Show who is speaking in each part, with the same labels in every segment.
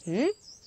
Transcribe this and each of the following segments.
Speaker 1: ம்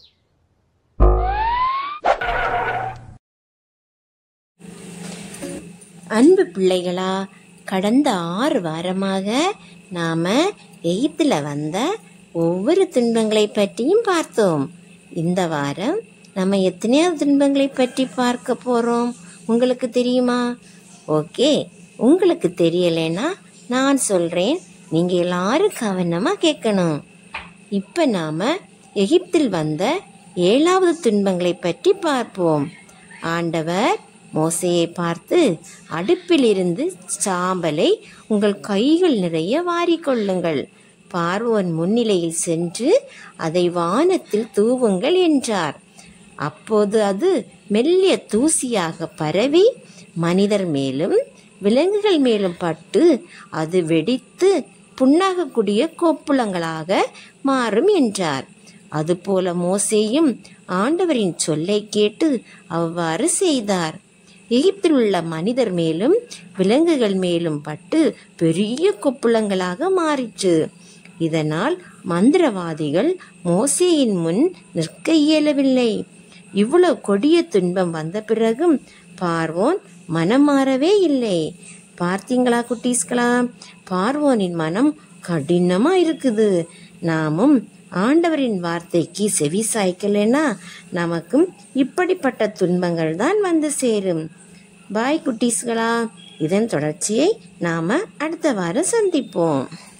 Speaker 1: அன்பு பிள்ளைகளா கடந்த ஆறு வாரமாக நாம எகிப்துல வந்த ஒவ்வொரு துன்பங்களை பற்றியும் பார்த்தோம் இந்த வாரம் நம்ம எத்தனையாவது துன்பங்களை பற்றி பார்க்க போறோம் உங்களுக்கு தெரியுமா ஓகே உங்களுக்கு தெரியலைன்னா நான் சொல்றேன் நீங்க எல்லாரும் கவனமா கேட்கணும் இப்ப நாம எகிப்தில் வந்த ஏழாவது துன்பங்களை பற்றி பார்ப்போம் ஆண்டவர் மோசையை பார்த்து அடுப்பிலிருந்து சாம்பலை உங்கள் கைகள் நிறைய வாரிக்கொள்ளுங்கள் பார்வோன் முன்னிலையில் சென்று அதை வானத்தில் தூவுங்கள் என்றார் அப்போது அது மெல்லிய தூசியாக பரவி மனிதர் மேலும் விலங்குகள் மேலும் பட்டு அது வெடித்து புண்ணாகக்கூடிய கோப்புளங்களாக மாறும் என்றார் அதுபோல மோசேயும் ஆண்டவரின் சொல்லை கேட்டு அவ்வாறு செய்தார் எகிப்தில் உள்ள மனிதர் மேலும் விலங்குகள் மேலும் பட்டு பெரிய கொப்புளங்களாக மாறிற்று இதனால் மந்திரவாதிகள் மோசேயின் முன் நிற்க இயலவில்லை இவ்வளவு கொடிய துன்பம் வந்த பிறகும் பார்வோன் மனம் மாறவே இல்லை பார்த்தீங்களா குட்டீஸ்களா பார்வோனின் மனம் கடினமா இருக்குது நாமும் ஆண்டவரின் வார்த்தைக்கு செவி சாய்க்கலைன்னா நமக்கும் இப்படிப்பட்ட துன்பங்கள் தான் வந்து சேரும் பாய் குட்டீஸ்களா இதன் தொடர்ச்சியை நாம அடுத்த வாரம் சந்திப்போம்